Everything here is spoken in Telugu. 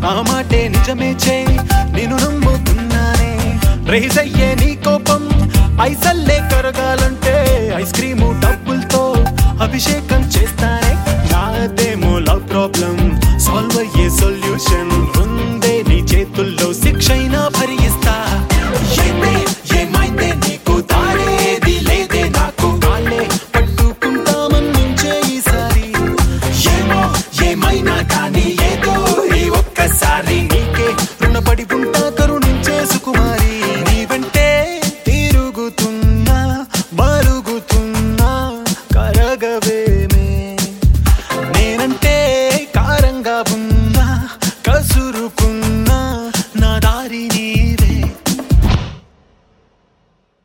ఆ మాటే నిజమే చే నేను నమ్ముతున్నానే రైజ్ అయ్యే నీ కోపం ఐసల్లే కరగాలంటే ఐస్ క్రీము డబ్బులతో అభిషేకం చేస్తానే నాదేమో లవ్ ప్రాబ్లం సాల్వ్ అయ్యే సొల్యూషన్ ఉందే నీ చేతుల్లో శిక్షైనా భరిస్తా ఏమే ఏమైందే నీకు దారేది లేదే నాకు కాళ్ళే పట్టుకుంటామన్నించే ఈసారి ఏమో ఏమైనా కానీ ఏదో ఈ ఒక్కసారి నీ